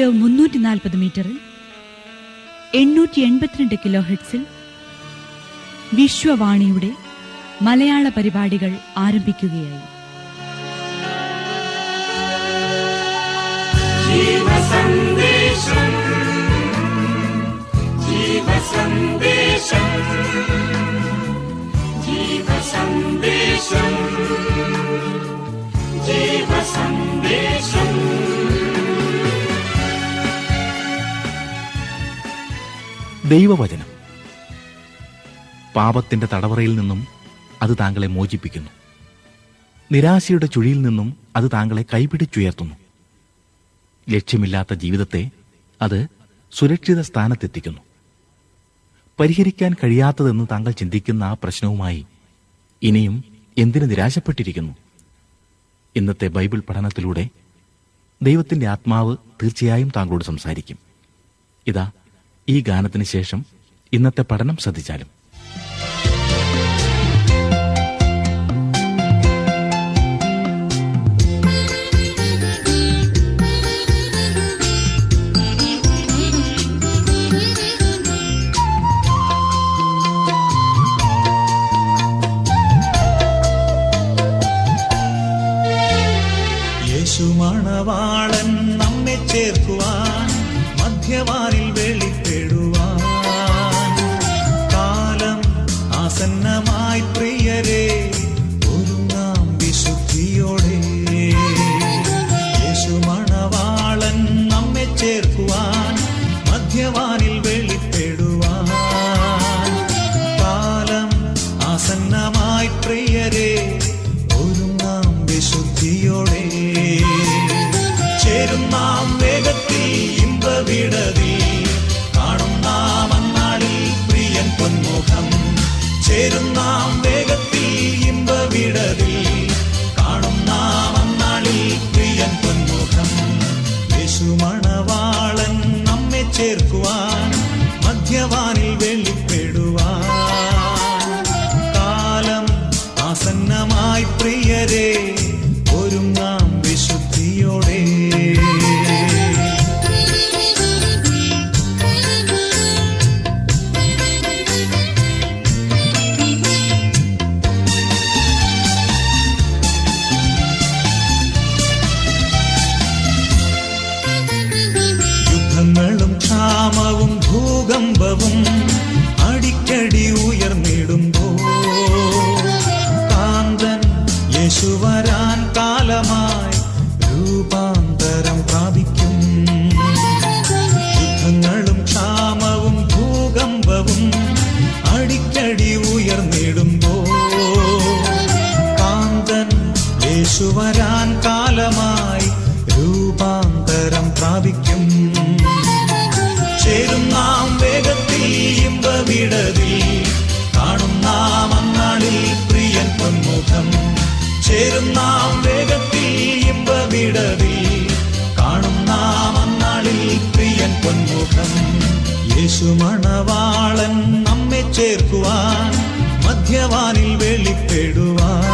മുന്നൂറ്റി നാൽപ്പത് മീറ്ററിൽ എണ്ണൂറ്റി എൺപത്തിരണ്ട് കിലോ ഹെഡ്സിൽ വിശ്വവാണിയുടെ മലയാള പരിപാടികൾ ആരംഭിക്കുകയായി ദൈവവചനം പാപത്തിന്റെ തടവറയിൽ നിന്നും അത് താങ്കളെ മോചിപ്പിക്കുന്നു നിരാശയുടെ ചുഴിയിൽ നിന്നും അത് താങ്കളെ കൈപിടിച്ചുയർത്തുന്നു ലക്ഷ്യമില്ലാത്ത ജീവിതത്തെ അത് സുരക്ഷിത സ്ഥാനത്തെത്തിക്കുന്നു പരിഹരിക്കാൻ കഴിയാത്തതെന്ന് താങ്കൾ ചിന്തിക്കുന്ന ആ പ്രശ്നവുമായി ഇനിയും എന്തിനു നിരാശപ്പെട്ടിരിക്കുന്നു ഇന്നത്തെ ബൈബിൾ പഠനത്തിലൂടെ ദൈവത്തിന്റെ ആത്മാവ് തീർച്ചയായും താങ്കളോട് സംസാരിക്കും ഇതാ ഈ ഗാനത്തിന് ശേഷം ഇന്നത്തെ പഠനം ശ്രദ്ധിച്ചാലും യേശുമണവാളൻ നമ്മെ ചേർക്കുവാൻ മധ്യവാനിൽ വെളിപ്പെടുവാൻ കാലം ആസന്നമായി പ്രിയരെ ഒരുങ്ങാം വിശുദ്ധിയോടെ യേശുമണവാളൻ നമ്മെ ചേർക്കുവാൻ മധ്യവാനിൽ വെളിപ്പെടുവാൻ കാലം ആസന്നമായി പ്രിയരെ ഒരുങ്ങാം വിശുദ്ധിയോടെ ചേരും നാം വേഗത്തിൽ ഇമ്പവിടതി കാണും നാം അന്നാളിൽ പ്രിയൻ പൊന്മുഖം ചേരും നാം വേഗത്തിൽ ഇമ്പവിടതി കാണും നാം അന്നാളിൽ പ്രിയൻ പൊന്മുഖം യേശുമണവാളൻ നമ്മെ ചേർക്കുവാൻ മധ്യവാനിൽ വെളിപ്പെടുവാൻ കാലം ആസന്നമായി പ്രിയരെ ഒരുങ്ങാം വിശുദ്ധിയോടെ യുദ്ധങ്ങളും ക്ഷാമവും ഭൂകമ്പവും അടിക്കടി ഉയർന്നിടുമ്പോ കാന്തൻ യേശു വരാൻ കാലമായി രൂപാന്തരം പ്രാപിക്കും യുദ്ധങ്ങളും ക്ഷാമവും ഭൂകമ്പവും അടിക്കടി ഉയർന്നിടുമ്പോ കാന്തൻ യേശു വരാൻ കാലമായി രൂപാന്തരം പ്രാപിക്കും ചേരും നാം വേഗത്തിൽ ഇമ്പവിടതിൽ കാണും നാം അന്നാളിൽ പ്രിയൻ പൊന്മുഖം ചേരും നാം വേഗത്തിൽ ഇമ്പവിടതിൽ കാണും നാം അന്നാളിൽ പ്രിയൻ പൊന്മുഖം യേശു മണവാളൻ നമ്മെ ചേർക്കുവാൻ മധ്യവാനിൽ വെളിപ്പെടുവാൻ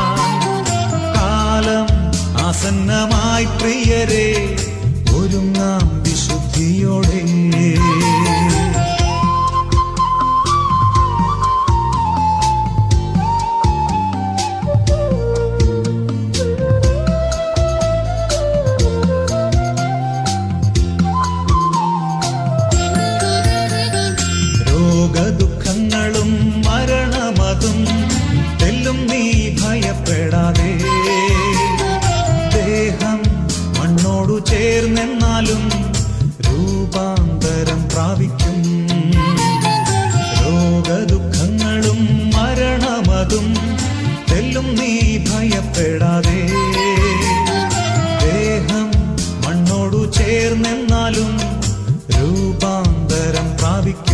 കാലം ആസന്നമായി പ്രിയരെ ഒരുങ്ങാം വിശുദ്ധിയോടെ രോഗദുഃഖങ്ങളും മരണമതും തെല്ലും നീ ഭയപ്പെടാതെ ദേഹം മണ്ണോടു ചേർന്നെന്നാലും രൂപാന്തരം പ്രാപിക്കും രോഗദുഃഖങ്ങളും മരണമതും തെല്ലും നീ ഭയപ്പെടാതെ ദേഹം മണ്ണോടു ചേർന്നെന്നാലും രൂപാന്തരം പ്രാപിക്കും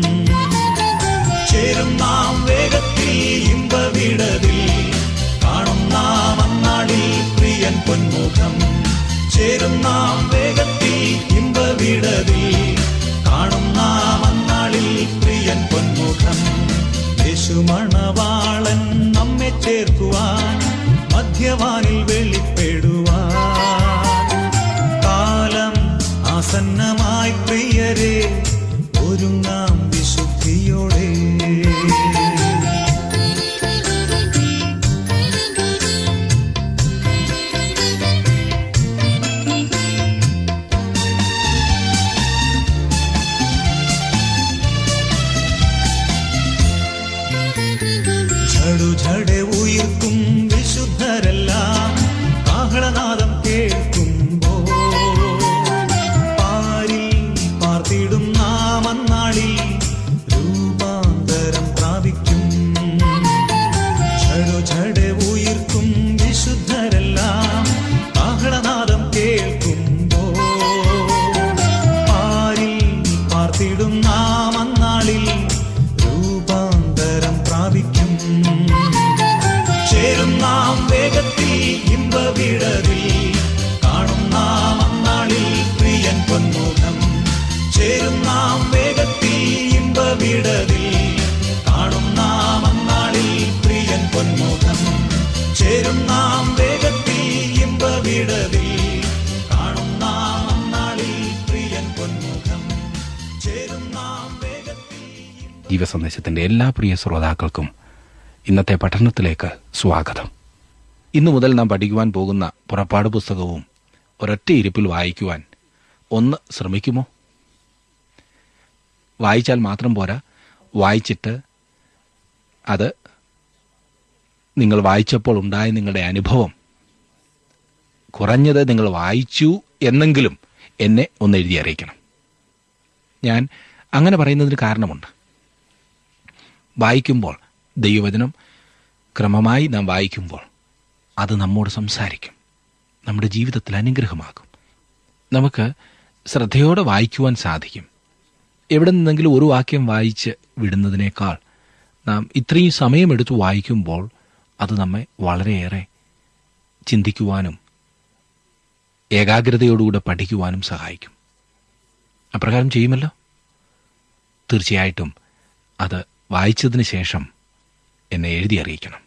ചേരും നാം വേഗത്തിൽ ഇമ്പവിടതിൽ കാണും നാം അന്നാളിൽ പ്രിയൻ പൊന്മുഖം ചേരും നാം വേഗത്തിൽ ഇമ്പവിടതിൽ കാണും നാം അന്നാളിൽ പ്രിയൻ പൊന്മുഖം യേശുമണവാളൻ നമ്മെ ചേർക്കുവാൻ മധ്യവാനിൽ വെളിപ്പെടുവാൻ കാലം ആസ ചടുചടെ ഉയർക്കും വിശുദ്ധരെല്ലാം കാഹളനാദം കേൾക്കുമ്പോൾ പാരിൽ പാർത്തിടും നാം അന്നാളിൽ രൂപാന്തരം പ്രാപിക്കും ചടുചടെ ഉയർക്കും വിശുദ്ധരെല്ലാം കാഹളനാദം കേൾക്കുമ്പോൾ പാരിൽ പാർത്തിടും നാം അന്നാളിൽ രൂപാന്തരം പ്രാപിക്കും ചേരും നാം വേഗത്തിൽ ഇമ്പവിടതിൽ കാണും നാം അന്നാളിൽ പ്രിയൻ പൊന്മുഖം ചേരും നാം വേഗത്തിൽ ഇമ്പവിടതിൽ കാണും നാം അന്നാളിൽ പ്രിയൻ പൊന്മുഖം ചേരും നാം വേഗത്തിൽ ഇമ്പവിടതിൽ കാണും നാം അന്നാളിൽ പ്രിയൻ പൊന്മുഖം ചേരും നാം വേഗത്തിൽ ജീവസന്ദേശത്തിന്റെ എല്ലാ പ്രിയ ശ്രോതാക്കൾക്കും ഇന്നത്തെ പഠനത്തിലേക്ക് സ്വാഗതം ഇന്നു മുതൽ നാം പഠിക്കുവാൻ പോകുന്ന പുറപ്പാട് പുസ്തകവും ഒരൊറ്റ ഇരിപ്പിൽ വായിക്കുവാൻ ഒന്ന് ശ്രമിക്കുമോ വായിച്ചാൽ മാത്രം പോരാ വായിച്ചിട്ട് അത് നിങ്ങൾ വായിച്ചപ്പോൾ ഉണ്ടായ നിങ്ങളുടെ അനുഭവം കുറഞ്ഞത് നിങ്ങൾ വായിച്ചു എന്നെങ്കിലും എന്നെ ഒന്ന് എഴുതി അറിയിക്കണം ഞാൻ അങ്ങനെ പറയുന്നതിന് കാരണമുണ്ട് വായിക്കുമ്പോൾ ദൈവവചനം ക്രമമായി നാം വായിക്കുമ്പോൾ അത് നമ്മോട് സംസാരിക്കും നമ്മുടെ ജീവിതത്തിൽ അനുഗ്രഹമാകും നമുക്ക് ശ്രദ്ധയോടെ വായിക്കുവാൻ സാധിക്കും എവിടെ നിന്നെങ്കിലും ഒരു വാക്യം വായിച്ച് വിടുന്നതിനേക്കാൾ നാം ഇത്രയും സമയമെടുത്ത് വായിക്കുമ്പോൾ അത് നമ്മെ വളരെയേറെ ചിന്തിക്കുവാനും ഏകാഗ്രതയോടുകൂടെ പഠിക്കുവാനും സഹായിക്കും അപ്രകാരം ചെയ്യുമല്ലോ തീർച്ചയായിട്ടും അത് വായിച്ചതിന് ശേഷം എന്നെ എഴുതി അറിയിക്കണം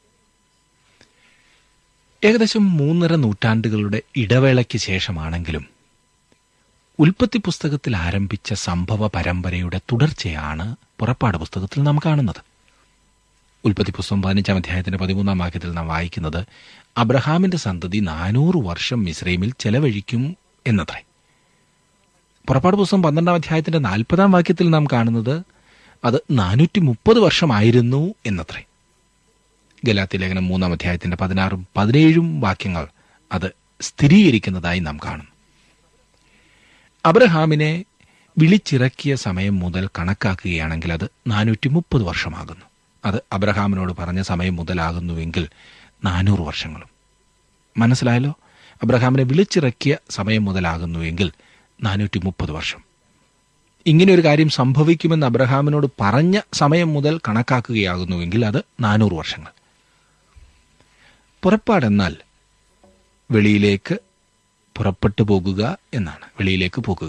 ഏകദേശം മൂന്നര നൂറ്റാണ്ടുകളുടെ ഇടവേളയ്ക്ക് ശേഷമാണെങ്കിലും ഉൽപ്പത്തി പുസ്തകത്തിൽ ആരംഭിച്ച സംഭവ പരമ്പരയുടെ തുടർച്ചയാണ് പുറപ്പാട് പുസ്തകത്തിൽ നാം കാണുന്നത് ഉൽപ്പത്തി പുസ്തകം പതിനഞ്ചാം അധ്യായത്തിന്റെ പതിമൂന്നാം വാക്യത്തിൽ നാം വായിക്കുന്നത് അബ്രഹാമിന്റെ സന്തതി നാനൂറ് വർഷം മിസ്രൈമിൽ ചെലവഴിക്കും എന്നത്രേ പുറപ്പാട് പുസ്തകം പന്ത്രണ്ടാം അധ്യായത്തിന്റെ നാൽപ്പതാം വാക്യത്തിൽ നാം കാണുന്നത് അത് നാനൂറ്റി മുപ്പത് വർഷമായിരുന്നു എന്നത്രേ ഗലാത്തി ലേഖനം മൂന്നാം അധ്യായത്തിന്റെ പതിനാറും പതിനേഴും വാക്യങ്ങൾ അത് സ്ഥിരീകരിക്കുന്നതായി നാം കാണും അബ്രഹാമിനെ വിളിച്ചിറക്കിയ സമയം മുതൽ കണക്കാക്കുകയാണെങ്കിൽ അത് നാനൂറ്റി മുപ്പത് വർഷമാകുന്നു അത് അബ്രഹാമിനോട് പറഞ്ഞ സമയം മുതലാകുന്നുവെങ്കിൽ നാനൂറ് വർഷങ്ങളും മനസ്സിലായല്ലോ അബ്രഹാമിനെ വിളിച്ചിറക്കിയ സമയം മുതലാകുന്നുവെങ്കിൽ നാനൂറ്റി മുപ്പത് വർഷം ഇങ്ങനെ ഒരു കാര്യം സംഭവിക്കുമെന്ന് അബ്രഹാമിനോട് പറഞ്ഞ സമയം മുതൽ കണക്കാക്കുകയാകുന്നുവെങ്കിൽ അത് നാനൂറ് വർഷങ്ങൾ പുറപ്പാടെന്നാൽ വെളിയിലേക്ക് പുറപ്പെട്ടു പോകുക എന്നാണ് വെളിയിലേക്ക് പോകുക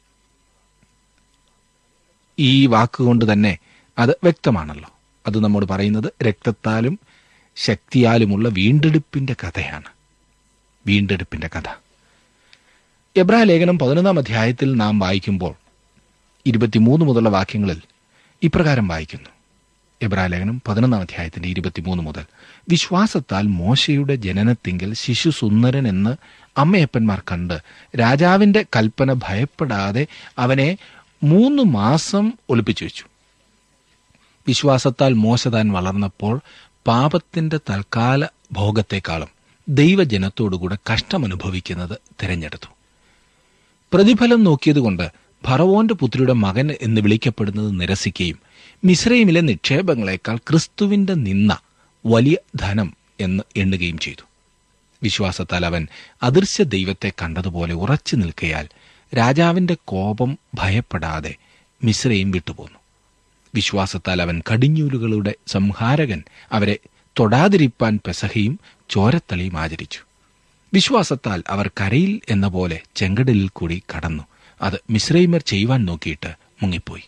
ഈ വാക്കുകൊണ്ട് തന്നെ അത് വ്യക്തമാണല്ലോ അത് നമ്മോട് പറയുന്നത് രക്തത്താലും ശക്തിയാലുമുള്ള വീണ്ടെടുപ്പിന്റെ കഥയാണ് വീണ്ടെടുപ്പിന്റെ കഥ എബ്രാ ലേഖനം പതിനൊന്നാം അധ്യായത്തിൽ നാം വായിക്കുമ്പോൾ ഇരുപത്തിമൂന്ന് മുതലുള്ള വാക്യങ്ങളിൽ ഇപ്രകാരം വായിക്കുന്നു എബ്രാ ലേഖനം പതിനൊന്നാം അധ്യായത്തിന്റെ ഇരുപത്തിമൂന്ന് മുതൽ വിശ്വാസത്താൽ മോശയുടെ ജനനത്തിങ്കൽ ശിശു സുന്ദരൻ എന്ന് അമ്മയപ്പന്മാർ കണ്ട് രാജാവിന്റെ കൽപ്പന ഭയപ്പെടാതെ അവനെ മൂന്ന് മാസം ഒളിപ്പിച്ചു വെച്ചു വിശ്വാസത്താൽ മോശ താൻ വളർന്നപ്പോൾ പാപത്തിന്റെ തൽക്കാല ഭോഗത്തെക്കാളും ദൈവജനത്തോടുകൂടെ കഷ്ടമനുഭവിക്കുന്നത് തിരഞ്ഞെടുത്തു പ്രതിഫലം നോക്കിയതുകൊണ്ട് ഫറവോന്റെ പുത്രിയുടെ മകൻ എന്ന് വിളിക്കപ്പെടുന്നത് നിരസിക്കുകയും മിശ്രൈമിലെ നിക്ഷേപങ്ങളെക്കാൾ ക്രിസ്തുവിന്റെ നിന്ന വലിയ ധനം എന്ന് എണ്ണുകയും ചെയ്തു വിശ്വാസത്താൽ അവൻ അദൃശ്യ ദൈവത്തെ കണ്ടതുപോലെ ഉറച്ചു നിൽക്കയാൽ രാജാവിന്റെ കോപം ഭയപ്പെടാതെ മിശ്രയും വിട്ടുപോന്നു വിശ്വാസത്താൽ അവൻ കടിഞ്ഞൂലുകളുടെ സംഹാരകൻ അവരെ തൊടാതിരിപ്പാൻ പെസഹയും ചോരത്തളിയും ആചരിച്ചു വിശ്വാസത്താൽ അവർ കരയിൽ എന്ന പോലെ ചെങ്കടലിൽ കൂടി കടന്നു അത് മിശ്രൈമർ ചെയ്യുവാൻ നോക്കിയിട്ട് മുങ്ങിപ്പോയി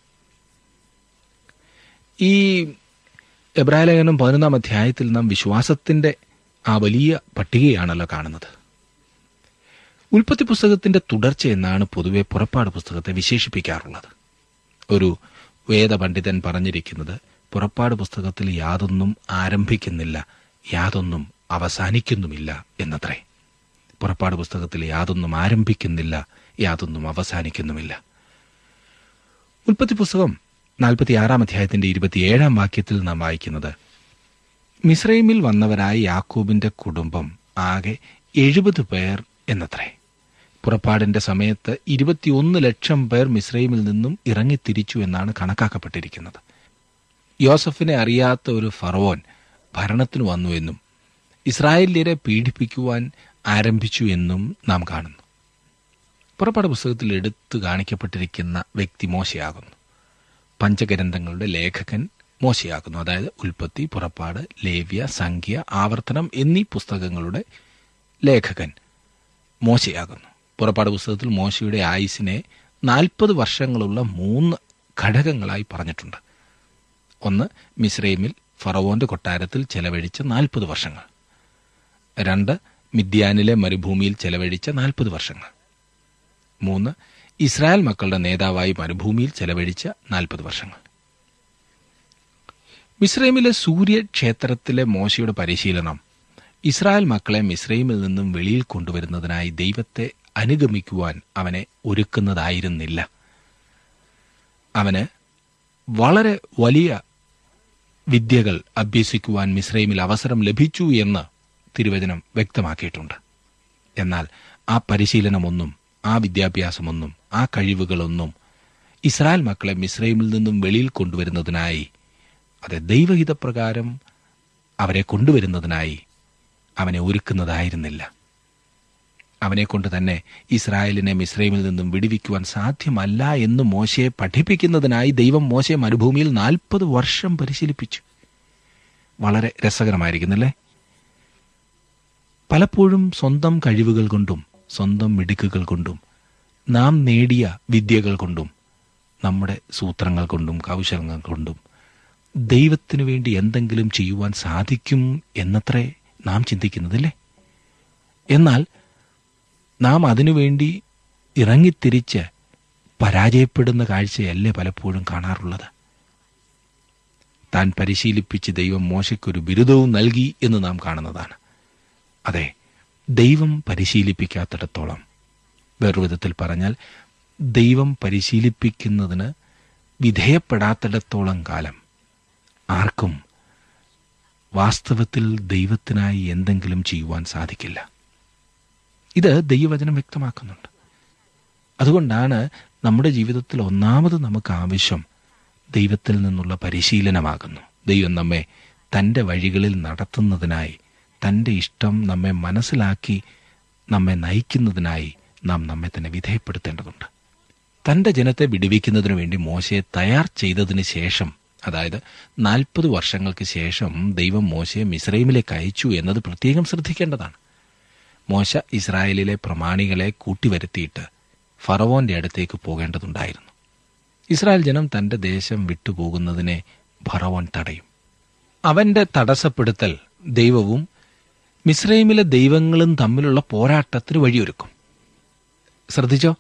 ഈ എബ്രാലേഖനം പതിനൊന്നാം അധ്യായത്തിൽ നാം വിശ്വാസത്തിന്റെ ആ വലിയ പട്ടികയാണല്ലോ കാണുന്നത് ഉൽപ്പത്തി പുസ്തകത്തിന്റെ തുടർച്ച എന്നാണ് പൊതുവെ പുറപ്പാട് പുസ്തകത്തെ വിശേഷിപ്പിക്കാറുള്ളത് ഒരു വേദപണ്ഡിതൻ പറഞ്ഞിരിക്കുന്നത് പുറപ്പാട് പുസ്തകത്തിൽ യാതൊന്നും ആരംഭിക്കുന്നില്ല യാതൊന്നും അവസാനിക്കുന്നുമില്ല എന്നത്രേ പുറപ്പാട് പുസ്തകത്തിൽ യാതൊന്നും ആരംഭിക്കുന്നില്ല യാതൊന്നും അവസാനിക്കുന്നുമില്ല ഉൽപ്പത്തി പുസ്തകം നാൽപ്പത്തി ആറാം അധ്യായത്തിന്റെ ഇരുപത്തിയേഴാം വാക്യത്തിൽ നാം വായിക്കുന്നത് മിസ്രൈമിൽ വന്നവരായ യാക്കോബിന്റെ കുടുംബം ആകെ എഴുപത് പേർ എന്നത്രേ പുറപ്പാടിന്റെ സമയത്ത് ഇരുപത്തിയൊന്ന് ലക്ഷം പേർ മിസ്രൈമിൽ നിന്നും ഇറങ്ങിത്തിരിച്ചു എന്നാണ് കണക്കാക്കപ്പെട്ടിരിക്കുന്നത് യോസഫിനെ അറിയാത്ത ഒരു ഫറവോൻ ഭരണത്തിന് വന്നു എന്നും ഇസ്രായേലിയരെ പീഡിപ്പിക്കുവാൻ ആരംഭിച്ചു എന്നും നാം കാണുന്നു പുറപ്പാട് പുസ്തകത്തിൽ എടുത്തു കാണിക്കപ്പെട്ടിരിക്കുന്ന വ്യക്തി മോശയാകുന്നു പഞ്ചഗ്രന്ഥങ്ങളുടെ ലേഖകൻ മോശയാകുന്നു അതായത് ഉൽപ്പത്തി പുറപ്പാട് ലേവ്യ സംഖ്യ ആവർത്തനം എന്നീ പുസ്തകങ്ങളുടെ ലേഖകൻ മോശയാകുന്നു പുറപ്പാട് പുസ്തകത്തിൽ മോശയുടെ ആയുസിനെ നാൽപ്പത് വർഷങ്ങളുള്ള മൂന്ന് ഘടകങ്ങളായി പറഞ്ഞിട്ടുണ്ട് ഒന്ന് മിസ്രൈമിൽ ഫറവോന്റെ കൊട്ടാരത്തിൽ ചെലവഴിച്ച നാൽപ്പത് വർഷങ്ങൾ രണ്ട് മിദ്യാനിലെ മരുഭൂമിയിൽ ചെലവഴിച്ച നാൽപ്പത് വർഷങ്ങൾ മൂന്ന് ഇസ്രായേൽ മക്കളുടെ നേതാവായി മരുഭൂമിയിൽ ചെലവഴിച്ച നാൽപ്പത് വർഷങ്ങൾ മിസ്രൈമിലെ സൂര്യക്ഷേത്രത്തിലെ മോശയുടെ പരിശീലനം ഇസ്രായേൽ മക്കളെ മിസ്രൈമിൽ നിന്നും വെളിയിൽ കൊണ്ടുവരുന്നതിനായി ദൈവത്തെ അനുഗമിക്കുവാൻ അവനെ ഒരുക്കുന്നതായിരുന്നില്ല അവന് വളരെ വലിയ വിദ്യകൾ അഭ്യസിക്കുവാൻ മിസ്രൈമിൽ അവസരം ലഭിച്ചു എന്ന് തിരുവചനം വ്യക്തമാക്കിയിട്ടുണ്ട് എന്നാൽ ആ പരിശീലനമൊന്നും ആ വിദ്യാഭ്യാസമൊന്നും ആ കഴിവുകളൊന്നും ഇസ്രായേൽ മക്കളെ മിസ്രൈമിൽ നിന്നും വെളിയിൽ കൊണ്ടുവരുന്നതിനായി അത് ദൈവഹിതപ്രകാരം അവരെ കൊണ്ടുവരുന്നതിനായി അവനെ ഒരുക്കുന്നതായിരുന്നില്ല അവനെ കൊണ്ട് തന്നെ ഇസ്രായേലിനെ മിസ്രൈമിൽ നിന്നും വിടുവിക്കുവാൻ സാധ്യമല്ല എന്ന് മോശയെ പഠിപ്പിക്കുന്നതിനായി ദൈവം മോശയെ മരുഭൂമിയിൽ നാൽപ്പത് വർഷം പരിശീലിപ്പിച്ചു വളരെ രസകരമായിരിക്കുന്നില്ലേ പലപ്പോഴും സ്വന്തം കഴിവുകൾ കൊണ്ടും സ്വന്തം മിടുക്കുകൾ കൊണ്ടും നാം നേടിയ വിദ്യകൾ കൊണ്ടും നമ്മുടെ സൂത്രങ്ങൾ കൊണ്ടും കൗശലങ്ങൾ കൊണ്ടും ദൈവത്തിനു വേണ്ടി എന്തെങ്കിലും ചെയ്യുവാൻ സാധിക്കും എന്നത്രേ നാം ചിന്തിക്കുന്നതില്ലേ എന്നാൽ നാം അതിനുവേണ്ടി ഇറങ്ങിത്തിരിച്ച് പരാജയപ്പെടുന്ന കാഴ്ചയല്ലേ പലപ്പോഴും കാണാറുള്ളത് താൻ പരിശീലിപ്പിച്ച് ദൈവം മോശയ്ക്കൊരു ബിരുദവും നൽകി എന്ന് നാം കാണുന്നതാണ് അതെ ദൈവം പരിശീലിപ്പിക്കാത്തിടത്തോളം വേറൊരു വിധത്തിൽ പറഞ്ഞാൽ ദൈവം പരിശീലിപ്പിക്കുന്നതിന് വിധേയപ്പെടാത്തിടത്തോളം കാലം ആർക്കും വാസ്തവത്തിൽ ദൈവത്തിനായി എന്തെങ്കിലും ചെയ്യുവാൻ സാധിക്കില്ല ഇത് ദൈവവചനം വ്യക്തമാക്കുന്നുണ്ട് അതുകൊണ്ടാണ് നമ്മുടെ ജീവിതത്തിൽ ഒന്നാമത് നമുക്ക് ആവശ്യം ദൈവത്തിൽ നിന്നുള്ള പരിശീലനമാകുന്നു ദൈവം നമ്മെ തൻ്റെ വഴികളിൽ നടത്തുന്നതിനായി തൻ്റെ ഇഷ്ടം നമ്മെ മനസ്സിലാക്കി നമ്മെ നയിക്കുന്നതിനായി നാം നമ്മെ തന്നെ വിധേയപ്പെടുത്തേണ്ടതുണ്ട് തൻ്റെ ജനത്തെ വിടുവിക്കുന്നതിനു വേണ്ടി മോശയെ തയ്യാർ ചെയ്തതിന് ശേഷം അതായത് നാൽപ്പത് വർഷങ്ങൾക്ക് ശേഷം ദൈവം മോശയെ മിസ്രൈമിലേക്ക് അയച്ചു എന്നത് പ്രത്യേകം ശ്രദ്ധിക്കേണ്ടതാണ് മോശ ഇസ്രായേലിലെ പ്രമാണികളെ കൂട്ടിവരുത്തിയിട്ട് ഫറവോന്റെ അടുത്തേക്ക് പോകേണ്ടതുണ്ടായിരുന്നു ഇസ്രായേൽ ജനം തന്റെ ദേശം വിട്ടുപോകുന്നതിനെ ഫറവോൻ തടയും അവന്റെ തടസ്സപ്പെടുത്തൽ ദൈവവും മിസ്രൈമിലെ ദൈവങ്ങളും തമ്മിലുള്ള പോരാട്ടത്തിന് വഴിയൊരുക്കും ശ്രദ്ധിച്ചോ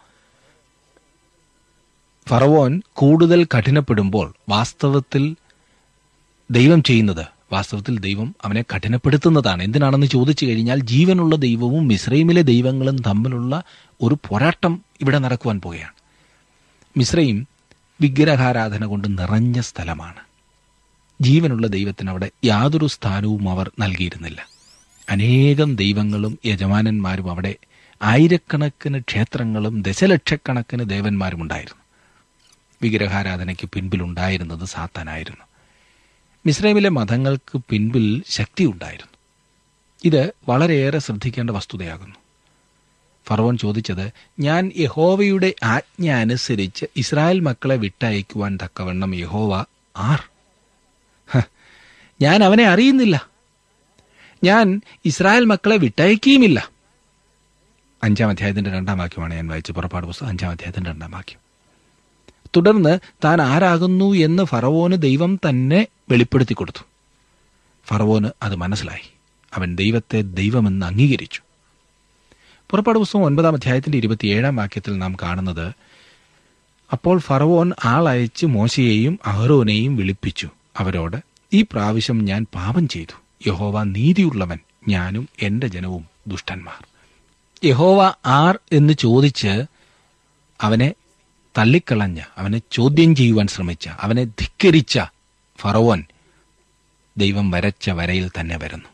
ഫറവോൻ കൂടുതൽ കഠിനപ്പെടുമ്പോൾ വാസ്തവത്തിൽ ദൈവം ചെയ്യുന്നത് വാസ്തവത്തിൽ ദൈവം അവനെ കഠിനപ്പെടുത്തുന്നതാണ് എന്തിനാണെന്ന് ചോദിച്ചു കഴിഞ്ഞാൽ ജീവനുള്ള ദൈവവും മിസ്രൈമിലെ ദൈവങ്ങളും തമ്മിലുള്ള ഒരു പോരാട്ടം ഇവിടെ നടക്കുവാൻ പോകുകയാണ് മിസ്രൈം വിഗ്രഹാരാധന കൊണ്ട് നിറഞ്ഞ സ്ഥലമാണ് ജീവനുള്ള ദൈവത്തിന് അവിടെ യാതൊരു സ്ഥാനവും അവർ നൽകിയിരുന്നില്ല അനേകം ദൈവങ്ങളും യജമാനന്മാരും അവിടെ ആയിരക്കണക്കിന് ക്ഷേത്രങ്ങളും ദശലക്ഷക്കണക്കിന് ദേവന്മാരും ഉണ്ടായിരുന്നു വിഗ്രഹാരാധനയ്ക്ക് പിൻപിലുണ്ടായിരുന്നത് സാത്താനായിരുന്നു മിസ്രൈമിലെ മതങ്ങൾക്ക് പിൻപിൽ ശക്തി ഉണ്ടായിരുന്നു ഇത് വളരെയേറെ ശ്രദ്ധിക്കേണ്ട വസ്തുതയാകുന്നു ഫറവോൻ ചോദിച്ചത് ഞാൻ യഹോവയുടെ ആജ്ഞ അനുസരിച്ച് ഇസ്രായേൽ മക്കളെ വിട്ടയക്കുവാൻ തക്കവണ്ണം യഹോവ ആർ ഹ, ഞാൻ അവനെ അറിയുന്നില്ല ഞാൻ ഇസ്രായേൽ മക്കളെ വിട്ടയക്കുകയുമില്ല അഞ്ചാം അധ്യായത്തിന്റെ രണ്ടാം വാക്യമാണ് ഞാൻ വായിച്ച പുറപ്പാട് പുസ്തകം അഞ്ചാം അധ്യായത്തിന്റെ രണ്ടാം വാക്യം തുടർന്ന് താൻ ആരാകുന്നു എന്ന് ഫറവോന് ദൈവം തന്നെ വെളിപ്പെടുത്തി കൊടുത്തു ഫറവോന് അത് മനസ്സിലായി അവൻ ദൈവത്തെ ദൈവമെന്ന് അംഗീകരിച്ചു പുറപ്പാട് പുസ്തകം ഒൻപതാം അധ്യായത്തിന്റെ ഇരുപത്തിയേഴാം വാക്യത്തിൽ നാം കാണുന്നത് അപ്പോൾ ഫറവോൻ ആളയച്ച് മോശയെയും അഹ്റോനെയും വിളിപ്പിച്ചു അവരോട് ഈ പ്രാവശ്യം ഞാൻ പാപം ചെയ്തു യഹോവ നീതിയുള്ളവൻ ഞാനും എന്റെ ജനവും ദുഷ്ടന്മാർ യഹോവ ആർ എന്ന് ചോദിച്ച് അവനെ തള്ളിക്കളഞ്ഞ അവനെ ചോദ്യം ചെയ്യുവാൻ ശ്രമിച്ച അവനെ ധിക്കരിച്ച ഫറവോൻ ദൈവം വരച്ച വരയിൽ തന്നെ വരുന്നു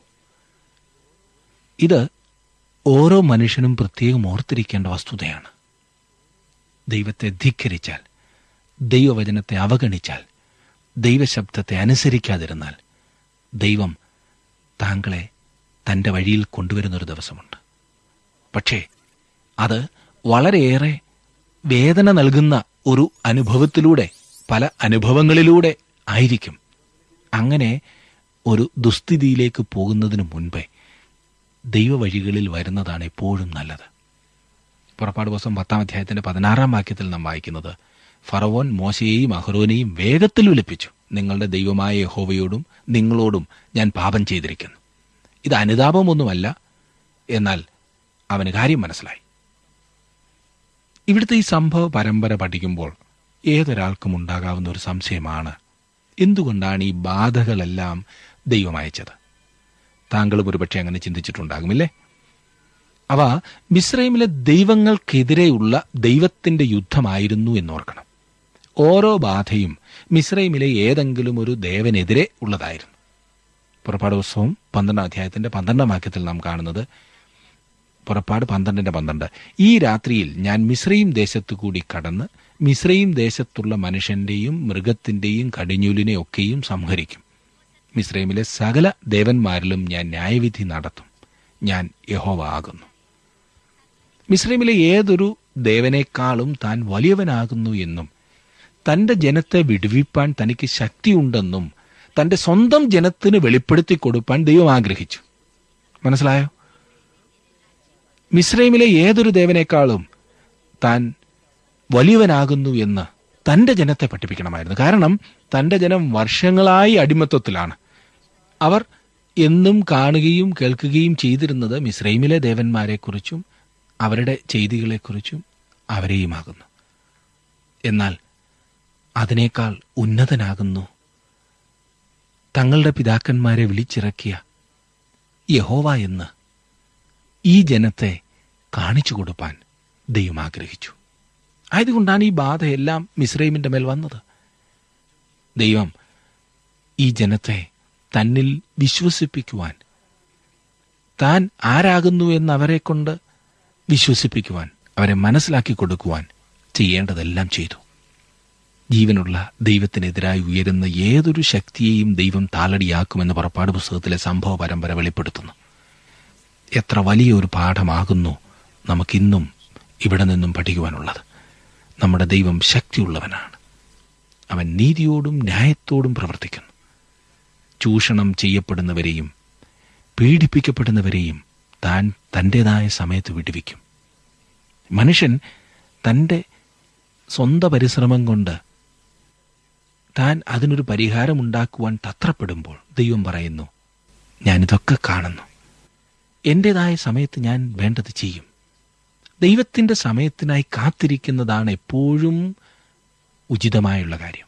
ഇത് ഓരോ മനുഷ്യനും പ്രത്യേകം ഓർത്തിരിക്കേണ്ട വസ്തുതയാണ് ദൈവത്തെ ധിക്കരിച്ചാൽ ദൈവവചനത്തെ അവഗണിച്ചാൽ ദൈവശബ്ദത്തെ അനുസരിക്കാതിരുന്നാൽ ദൈവം താങ്കളെ തൻ്റെ വഴിയിൽ കൊണ്ടുവരുന്നൊരു ദിവസമുണ്ട് പക്ഷേ അത് വളരെയേറെ വേദന നൽകുന്ന ഒരു അനുഭവത്തിലൂടെ പല അനുഭവങ്ങളിലൂടെ ആയിരിക്കും അങ്ങനെ ഒരു ദുസ്ഥിതിയിലേക്ക് പോകുന്നതിന് മുൻപേ ദൈവവഴികളിൽ വരുന്നതാണ് എപ്പോഴും നല്ലത് പുറപ്പാട് ദിവസം പത്താം അധ്യായത്തിന്റെ പതിനാറാം വാക്യത്തിൽ നാം വായിക്കുന്നത് ഫറവോൻ മോശയെയും അഹ്റോനെയും വേഗത്തിൽ വിളിപ്പിച്ചു നിങ്ങളുടെ ദൈവമായ യഹോവയോടും നിങ്ങളോടും ഞാൻ പാപം ചെയ്തിരിക്കുന്നു ഇത് അനുതാപമൊന്നുമല്ല എന്നാൽ അവന് കാര്യം മനസ്സിലായി ഇവിടുത്തെ ഈ സംഭവ പരമ്പര പഠിക്കുമ്പോൾ ഏതൊരാൾക്കും ഉണ്ടാകാവുന്ന ഒരു സംശയമാണ് എന്തുകൊണ്ടാണ് ഈ ബാധകളെല്ലാം ദൈവം അയച്ചത് താങ്കളും ഒരുപക്ഷെ അങ്ങനെ ചിന്തിച്ചിട്ടുണ്ടാകുമില്ലേ അവ മിസ്രൈമിലെ ദൈവങ്ങൾക്കെതിരെയുള്ള ദൈവത്തിന്റെ യുദ്ധമായിരുന്നു എന്നോർക്കണം ഓരോ ബാധയും മിസ്രൈമിലെ ഏതെങ്കിലും ഒരു ദേവനെതിരെ ഉള്ളതായിരുന്നു പുറപ്പാട് പുസ്തകം പന്ത്രണ്ടാം അധ്യായത്തിന്റെ പന്ത്രണ്ടാം വാക്യത്തിൽ നാം കാണുന്നത് പുറപ്പാട് പന്ത്രണ്ടിന്റെ പന്ത്രണ്ട് ഈ രാത്രിയിൽ ഞാൻ മിശ്രയും ദേശത്തു കൂടി കടന്ന് മിശ്രയും ദേശത്തുള്ള മനുഷ്യന്റെയും മൃഗത്തിന്റെയും കടിഞ്ഞൂലിനെ ഒക്കെയും സംഹരിക്കും മിശ്രൈമിലെ സകല ദേവന്മാരിലും ഞാൻ ന്യായവിധി നടത്തും ഞാൻ യഹോവ ആകുന്നു മിശ്രൈമിലെ ഏതൊരു ദേവനേക്കാളും താൻ വലിയവനാകുന്നു എന്നും തന്റെ ജനത്തെ വിടുവിപ്പാൻ തനിക്ക് ശക്തിയുണ്ടെന്നും തന്റെ സ്വന്തം ജനത്തിന് വെളിപ്പെടുത്തി കൊടുപ്പാൻ ദൈവം ആഗ്രഹിച്ചു മനസ്സിലായോ മിശ്രൈമിലെ ഏതൊരു ദേവനേക്കാളും താൻ വലിയവനാകുന്നു എന്ന് തന്റെ ജനത്തെ പഠിപ്പിക്കണമായിരുന്നു കാരണം തന്റെ ജനം വർഷങ്ങളായി അടിമത്വത്തിലാണ് അവർ എന്നും കാണുകയും കേൾക്കുകയും ചെയ്തിരുന്നത് മിശ്രൈമിലെ ദേവന്മാരെക്കുറിച്ചും അവരുടെ ചെയ്തികളെക്കുറിച്ചും അവരെയുമാകുന്നു എന്നാൽ അതിനേക്കാൾ ഉന്നതനാകുന്നു തങ്ങളുടെ പിതാക്കന്മാരെ വിളിച്ചിറക്കിയ യഹോവ എന്ന് ഈ ജനത്തെ കാണിച്ചു കൊടുപ്പാൻ ദൈവം ആഗ്രഹിച്ചു ആയതുകൊണ്ടാണ് ഈ ബാധയെല്ലാം മിശ്രൈമിന്റെ മേൽ വന്നത് ദൈവം ഈ ജനത്തെ തന്നിൽ വിശ്വസിപ്പിക്കുവാൻ താൻ ആരാകുന്നു എന്ന് അവരെ കൊണ്ട് വിശ്വസിപ്പിക്കുവാൻ അവരെ മനസ്സിലാക്കി കൊടുക്കുവാൻ ചെയ്യേണ്ടതെല്ലാം ചെയ്തു ജീവനുള്ള ദൈവത്തിനെതിരായി ഉയരുന്ന ഏതൊരു ശക്തിയെയും ദൈവം താളടിയാക്കുമെന്ന് പുറപ്പാട് പുസ്തകത്തിലെ സംഭവ പരമ്പര വെളിപ്പെടുത്തുന്നു എത്ര വലിയൊരു പാഠമാകുന്നു നമുക്കിന്നും ഇവിടെ നിന്നും പഠിക്കുവാനുള്ളത് നമ്മുടെ ദൈവം ശക്തിയുള്ളവനാണ് അവൻ നീതിയോടും ന്യായത്തോടും പ്രവർത്തിക്കുന്നു ചൂഷണം ചെയ്യപ്പെടുന്നവരെയും പീഡിപ്പിക്കപ്പെടുന്നവരെയും താൻ തൻ്റെതായ സമയത്ത് വിടുവിക്കും മനുഷ്യൻ തൻ്റെ സ്വന്തം പരിശ്രമം കൊണ്ട് താൻ അതിനൊരു പരിഹാരമുണ്ടാക്കുവാൻ തത്രപ്പെടുമ്പോൾ ദൈവം പറയുന്നു ഞാനിതൊക്കെ കാണുന്നു എൻ്റെതായ സമയത്ത് ഞാൻ വേണ്ടത് ചെയ്യും ദൈവത്തിൻ്റെ സമയത്തിനായി കാത്തിരിക്കുന്നതാണ് എപ്പോഴും ഉചിതമായുള്ള കാര്യം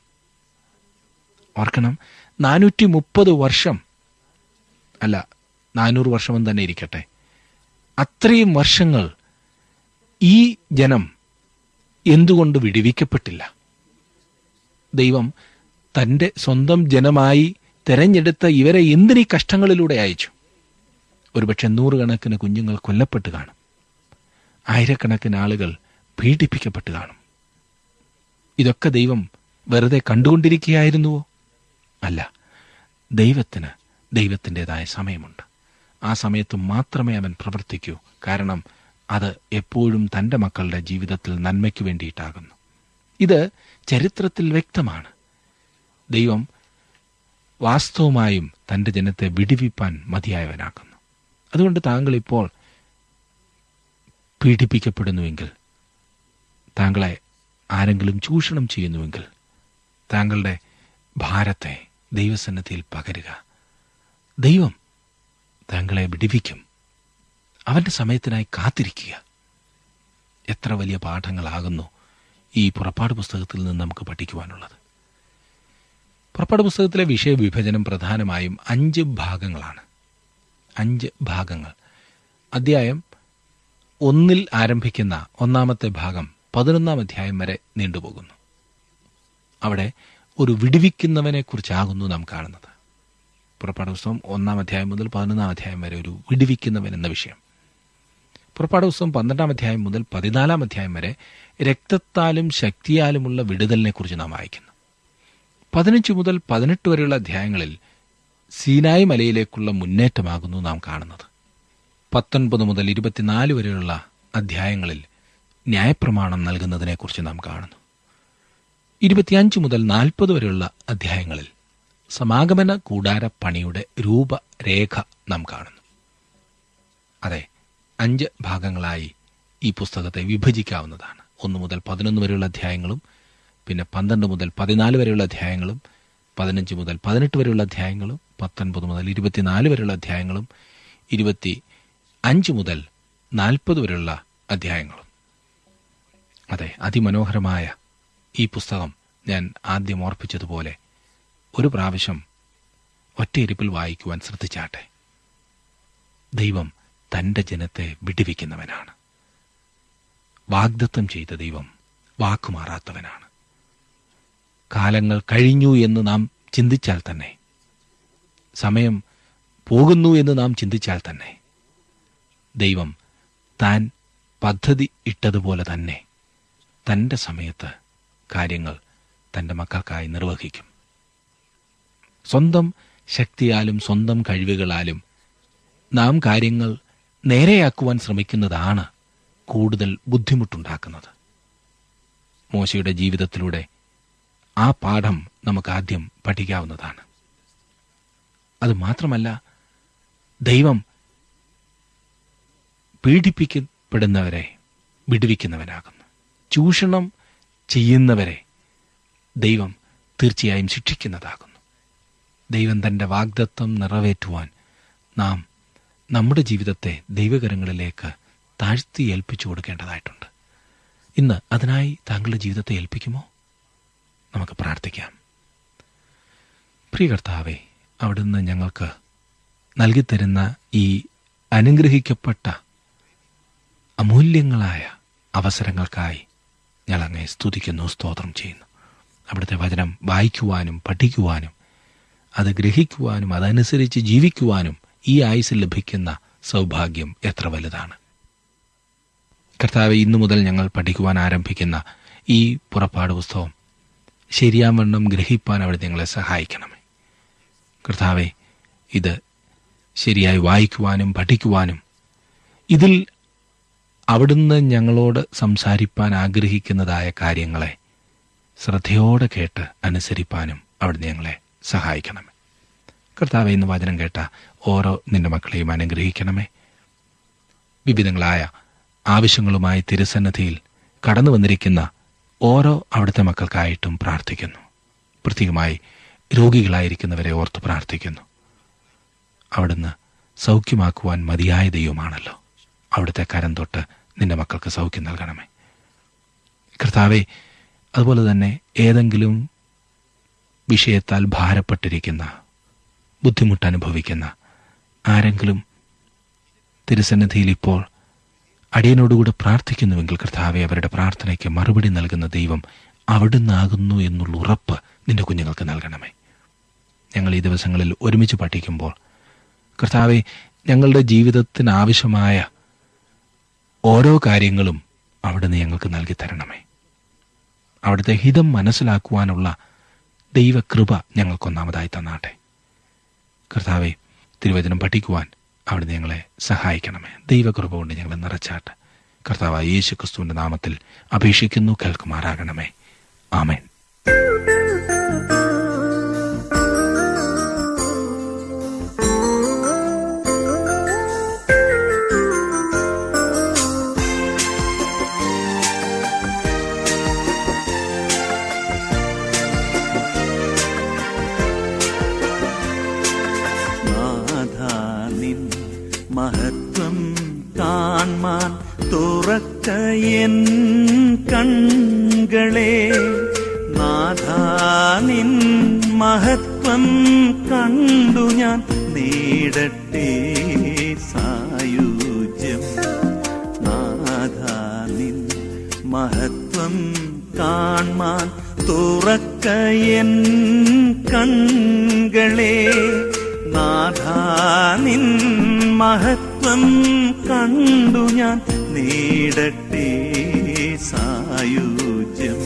ഓർക്കണം നാനൂറ്റി മുപ്പത് വർഷം അല്ല നാനൂറ് വർഷം തന്നെ ഇരിക്കട്ടെ അത്രയും വർഷങ്ങൾ ഈ ജനം എന്തുകൊണ്ട് വിടുവിക്കപ്പെട്ടില്ല ദൈവം തൻ്റെ സ്വന്തം ജനമായി തെരഞ്ഞെടുത്ത ഇവരെ എന്തിനീ കഷ്ടങ്ങളിലൂടെ അയച്ചു ഒരുപക്ഷെ നൂറുകണക്കിന് കുഞ്ഞുങ്ങൾ കൊല്ലപ്പെട്ട് കാണും ആയിരക്കണക്കിന് ആളുകൾ പീഡിപ്പിക്കപ്പെട്ട് കാണും ഇതൊക്കെ ദൈവം വെറുതെ കണ്ടുകൊണ്ടിരിക്കുകയായിരുന്നുവോ അല്ല ദൈവത്തിന് ദൈവത്തിൻ്റെതായ സമയമുണ്ട് ആ സമയത്ത് മാത്രമേ അവൻ പ്രവർത്തിക്കൂ കാരണം അത് എപ്പോഴും തൻ്റെ മക്കളുടെ ജീവിതത്തിൽ നന്മയ്ക്ക് വേണ്ടിയിട്ടാകുന്നു ഇത് ചരിത്രത്തിൽ വ്യക്തമാണ് ദൈവം വാസ്തവമായും തൻ്റെ ജനത്തെ വിടിവിപ്പാൻ മതിയായവനാക്കുന്നു അതുകൊണ്ട് താങ്കൾ ഇപ്പോൾ പീഡിപ്പിക്കപ്പെടുന്നുവെങ്കിൽ താങ്കളെ ആരെങ്കിലും ചൂഷണം ചെയ്യുന്നുവെങ്കിൽ താങ്കളുടെ ഭാരത്തെ ദൈവസന്നദ്ധിയിൽ പകരുക ദൈവം താങ്കളെ വിടിവിക്കും അവന്റെ സമയത്തിനായി കാത്തിരിക്കുക എത്ര വലിയ പാഠങ്ങളാകുന്നു ഈ പുറപ്പാട് പുസ്തകത്തിൽ നിന്ന് നമുക്ക് പഠിക്കുവാനുള്ളത് പുറപ്പാട് പുസ്തകത്തിലെ വിഷയവിഭജനം പ്രധാനമായും അഞ്ച് ഭാഗങ്ങളാണ് അഞ്ച് ഭാഗങ്ങൾ അധ്യായം ഒന്നിൽ ആരംഭിക്കുന്ന ഒന്നാമത്തെ ഭാഗം പതിനൊന്നാം അധ്യായം വരെ നീണ്ടുപോകുന്നു അവിടെ ഒരു വിടുവിക്കുന്നവനെ കുറിച്ചാകുന്നു നാം കാണുന്നത് പുറപ്പാട് പുസ്തകം ഒന്നാം അധ്യായം മുതൽ പതിനൊന്നാം അധ്യായം വരെ ഒരു വിടുവിക്കുന്നവൻ എന്ന വിഷയം പുറപ്പാട് പുസ്തകം പന്ത്രണ്ടാം അധ്യായം മുതൽ പതിനാലാം അധ്യായം വരെ രക്തത്താലും ശക്തിയാലുമുള്ള വിടുതലിനെ കുറിച്ച് നാം വായിക്കുന്നു പതിനഞ്ച് മുതൽ പതിനെട്ട് വരെയുള്ള അധ്യായങ്ങളിൽ സീനായ് മലയിലേക്കുള്ള മുന്നേറ്റമാകുന്നു നാം കാണുന്നത് പത്തൊൻപത് മുതൽ ഇരുപത്തിനാല് വരെയുള്ള അധ്യായങ്ങളിൽ ന്യായപ്രമാണം നൽകുന്നതിനെക്കുറിച്ച് നാം കാണുന്നു ഇരുപത്തിയഞ്ച് മുതൽ നാൽപ്പത് വരെയുള്ള അധ്യായങ്ങളിൽ സമാഗമന കൂടാര പണിയുടെ രൂപരേഖ നാം കാണുന്നു അതെ അഞ്ച് ഭാഗങ്ങളായി ഈ പുസ്തകത്തെ വിഭജിക്കാവുന്നതാണ് ഒന്ന് മുതൽ പതിനൊന്ന് വരെയുള്ള അധ്യായങ്ങളും പിന്നെ പന്ത്രണ്ട് മുതൽ പതിനാല് വരെയുള്ള അധ്യായങ്ങളും പതിനഞ്ച് മുതൽ പതിനെട്ട് വരെയുള്ള അധ്യായങ്ങളും പത്തൊൻപത് മുതൽ ഇരുപത്തിനാല് വരെയുള്ള അധ്യായങ്ങളും ഇരുപത്തി അഞ്ച് മുതൽ നാൽപ്പത് വരെയുള്ള അധ്യായങ്ങളും അതെ അതിമനോഹരമായ ഈ പുസ്തകം ഞാൻ ആദ്യം ഓർപ്പിച്ചതുപോലെ ഒരു പ്രാവശ്യം ഒറ്റയിരിപ്പിൽ വായിക്കുവാൻ ശ്രദ്ധിച്ചാട്ടെ ദൈവം തന്റെ ജനത്തെ വിടുവിക്കുന്നവനാണ് വാഗ്ദത്തം ചെയ്ത ദൈവം വാക്കുമാറാത്തവനാണ് കാലങ്ങൾ കഴിഞ്ഞു എന്ന് നാം ചിന്തിച്ചാൽ തന്നെ സമയം പോകുന്നു എന്ന് നാം ചിന്തിച്ചാൽ തന്നെ ദൈവം താൻ പദ്ധതി ഇട്ടതുപോലെ തന്നെ തന്റെ സമയത്ത് കാര്യങ്ങൾ തന്റെ മക്കൾക്കായി നിർവഹിക്കും സ്വന്തം ശക്തിയാലും സ്വന്തം കഴിവുകളാലും നാം കാര്യങ്ങൾ നേരെയാക്കുവാൻ ശ്രമിക്കുന്നതാണ് കൂടുതൽ ബുദ്ധിമുട്ടുണ്ടാക്കുന്നത് മോശയുടെ ജീവിതത്തിലൂടെ ആ പാഠം നമുക്ക് ആദ്യം പഠിക്കാവുന്നതാണ് അത് മാത്രമല്ല ദൈവം പീഡിപ്പിക്കപ്പെടുന്നവരെ വിടുവിക്കുന്നവനാകുന്നു ചൂഷണം ചെയ്യുന്നവരെ ദൈവം തീർച്ചയായും ശിക്ഷിക്കുന്നതാകുന്നു ദൈവം തന്റെ വാഗ്ദത്വം നിറവേറ്റുവാൻ നാം നമ്മുടെ ജീവിതത്തെ ദൈവകരങ്ങളിലേക്ക് താഴ്ത്തി ഏൽപ്പിച്ചു കൊടുക്കേണ്ടതായിട്ടുണ്ട് ഇന്ന് അതിനായി താങ്കളുടെ ജീവിതത്തെ ഏൽപ്പിക്കുമോ നമുക്ക് പ്രാർത്ഥിക്കാം പ്രിയ കർത്താവെ അവിടുന്ന് ഞങ്ങൾക്ക് നൽകിത്തരുന്ന ഈ അനുഗ്രഹിക്കപ്പെട്ട അമൂല്യങ്ങളായ അവസരങ്ങൾക്കായി ഞങ്ങൾ അങ്ങേ സ്തുതിക്കുന്നു സ്തോത്രം ചെയ്യുന്നു അവിടുത്തെ വചനം വായിക്കുവാനും പഠിക്കുവാനും അത് ഗ്രഹിക്കുവാനും അതനുസരിച്ച് ജീവിക്കുവാനും ഈ ആയുസിൽ ലഭിക്കുന്ന സൗഭാഗ്യം എത്ര വലുതാണ് കർത്താവ് ഇന്നു മുതൽ ഞങ്ങൾ പഠിക്കുവാൻ ആരംഭിക്കുന്ന ഈ പുറപ്പാട് പുസ്തകം ശരിയാവണ്ണം ഗ്രഹിപ്പാൻ അവിടെ ഞങ്ങളെ സഹായിക്കണമേ കർത്താവെ ഇത് ശരിയായി വായിക്കുവാനും പഠിക്കുവാനും ഇതിൽ അവിടുന്ന് ഞങ്ങളോട് സംസാരിപ്പാൻ ആഗ്രഹിക്കുന്നതായ കാര്യങ്ങളെ ശ്രദ്ധയോടെ കേട്ട് അനുസരിപ്പാനും അവിടുന്ന് ഞങ്ങളെ സഹായിക്കണമേ കർത്താവെ ഇന്ന് വചനം കേട്ട ഓരോ നിന്റെ മക്കളെയും അനുഗ്രഹിക്കണമേ വിവിധങ്ങളായ ആവശ്യങ്ങളുമായി തിരുസന്നധിയിൽ കടന്നു വന്നിരിക്കുന്ന ഓരോ അവിടുത്തെ മക്കൾക്കായിട്ടും പ്രാർത്ഥിക്കുന്നു പ്രത്യേകമായി രോഗികളായിരിക്കുന്നവരെ ഓർത്ത് പ്രാർത്ഥിക്കുന്നു അവിടുന്ന് സൗഖ്യമാക്കുവാൻ മതിയായ ദൈവമാണല്ലോ അവിടുത്തെ കരം തൊട്ട് നിന്റെ മക്കൾക്ക് സൗഖ്യം നൽകണമേ കർത്താവെ അതുപോലെ തന്നെ ഏതെങ്കിലും വിഷയത്താൽ ഭാരപ്പെട്ടിരിക്കുന്ന ബുദ്ധിമുട്ട് അനുഭവിക്കുന്ന ആരെങ്കിലും തിരുസന്നിധിയിൽ ഇപ്പോൾ അടിയനോടുകൂടെ പ്രാർത്ഥിക്കുന്നുവെങ്കിൽ കർത്താവെ അവരുടെ പ്രാർത്ഥനയ്ക്ക് മറുപടി നൽകുന്ന ദൈവം അവിടുന്നാകുന്നു എന്നുള്ള ഉറപ്പ് നിന്റെ കുഞ്ഞുങ്ങൾക്ക് നൽകണമേ ഞങ്ങൾ ഈ ദിവസങ്ങളിൽ ഒരുമിച്ച് പഠിക്കുമ്പോൾ കർത്താവെ ഞങ്ങളുടെ ജീവിതത്തിന് ആവശ്യമായ ഓരോ കാര്യങ്ങളും അവിടുന്ന് ഞങ്ങൾക്ക് നൽകി തരണമേ അവിടുത്തെ ഹിതം മനസ്സിലാക്കുവാനുള്ള ദൈവകൃപ ഞങ്ങൾക്കൊന്നാമതായി തന്നാട്ടെ കർത്താവെ തിരുവചനം പഠിക്കുവാൻ അവിടുന്ന് ഞങ്ങളെ സഹായിക്കണമേ ദൈവകൃപ കൊണ്ട് ഞങ്ങളെ നിറച്ചാട്ട് കർത്താവ് യേശു ക്രിസ്തുവിന്റെ നാമത്തിൽ അപേക്ഷിക്കുന്നു കേൾക്കുമാറാകണമേ ആമേൻ നാഥാനിൻ മഹത്വം കാൺമാൻ തുറക്കയൻ കൺകളെ നാഥാനിൻ മഹത്വം കണ്ടു ഞാൻ നേടട്ടെ സായുജ്യം നാഥാനിൻ മഹത്വം കാൺമാൻ തുറക്കയൻ കൺകളെ നാഥാനിൻ മഹത്വം കണ്ടു ഞാൻ നേടട്ടെ സായുജ്യം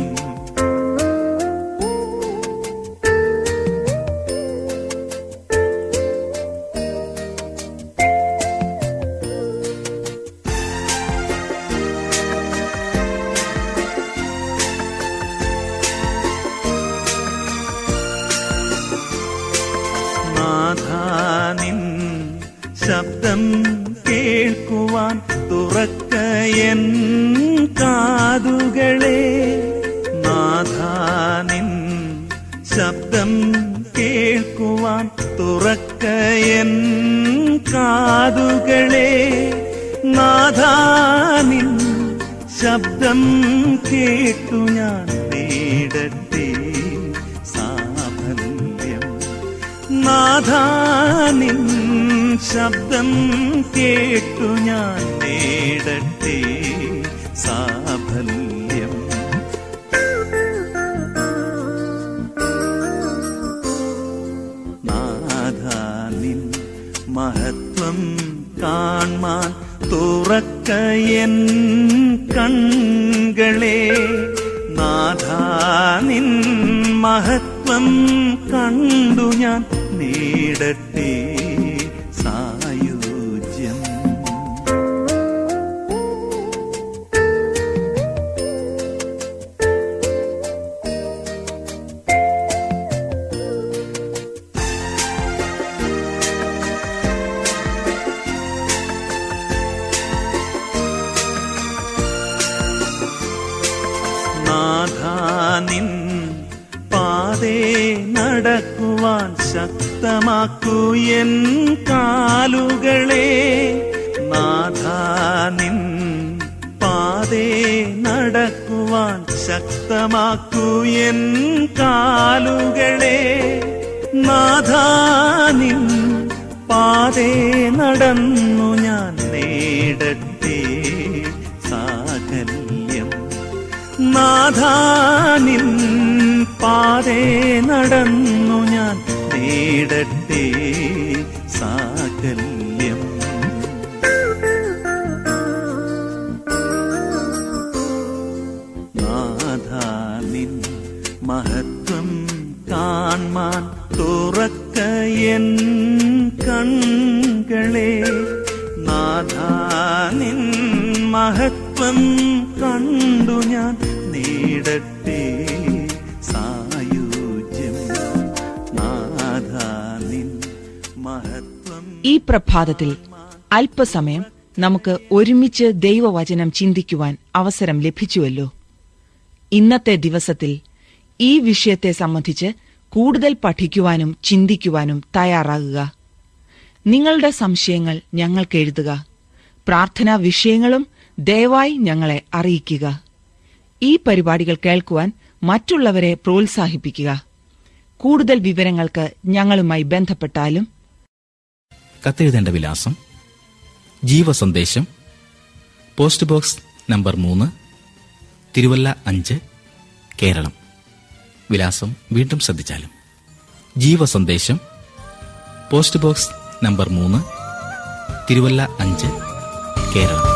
നാഥാനിൻ ശബ്ദം കേൾക്കുവാൻ തുറക്കയൻ കാതുകളെ നാഥാനിൻ ശബ്ദം കേൾക്കുവാൻ തുറക്കയൻ കാതുകളെ നാഥാനിൻ ശബ്ദം കേട്ടു ഞാൻ നേടട്ടെ സാഫല്യം നാഥാനിൻ ശബ്ദം കേട്ടു ഞാൻ നേടട്ടെ സാഫല്യം നാഥാനിൻ മഹത്വം കാൺമാൻ തുറക്കയൻ കൺകളെ നാഥാനിൻ മഹത്വം കണ്ടു ഞാൻ നേടട്ടെ സായുജ്യം നാഥാനിൻ പാതേ നടക്കുവാൻ ശക്തമാക്കൂ എൻ കാലുകളെ നാഥാനിൻ പാതേ നടക്കുവാൻ ശക്തമാക്കൂ എൻ കാലുകളെ നാഥാനിൻ പാതേ നടന്നു ഞാൻ നേടട്ടെ സാകല്യം നാഥാനിൻ പാതേ നടന്നു ഞാൻ നേടട്ടെ സാകല്യം നാഥാനിൻ മഹത്വം കാൺമാൻ തുറക്കയൻ കൺകളെ നാഥാനിൻ മഹത്വം കണ്ടു ഞാൻ നേടട്ടെ സായുജ്യം നാഥാനിൻ മഹത്വം ഈ പ്രഭാതത്തിൽ അല്പസമയം നമുക്ക് ഒരുമിച്ച് ദൈവവചനം ചിന്തിക്കുവാൻ അവസരം ലഭിച്ചുവല്ലോ ഇന്നത്തെ ദിവസത്തിൽ ഈ വിഷയത്തെ സംബന്ധിച്ച് കൂടുതൽ പഠിക്കുവാനും ചിന്തിക്കുവാനും തയ്യാറാകുക നിങ്ങളുടെ സംശയങ്ങൾ ഞങ്ങൾക്ക് എഴുതുക പ്രാർത്ഥനാ വിഷയങ്ങളും ദയവായി ഞങ്ങളെ അറിയിക്കുക ഈ പരിപാടികൾ കേൾക്കുവാൻ മറ്റുള്ളവരെ പ്രോത്സാഹിപ്പിക്കുക കൂടുതൽ വിവരങ്ങൾക്ക് ഞങ്ങളുമായി ബന്ധപ്പെട്ടാലും കത്തെഴുതേണ്ട വിലാസം ജീവസന്ദേശം പോസ്റ്റ് ബോക്സ് നമ്പർ മൂന്ന് തിരുവല്ല അഞ്ച് കേരളം വിലാസം വീണ്ടും ശ്രദ്ധിച്ചാലും ജീവസന്ദേശം പോസ്റ്റ് ബോക്സ് നമ്പർ മൂന്ന് തിരുവല്ല അഞ്ച് കേരളം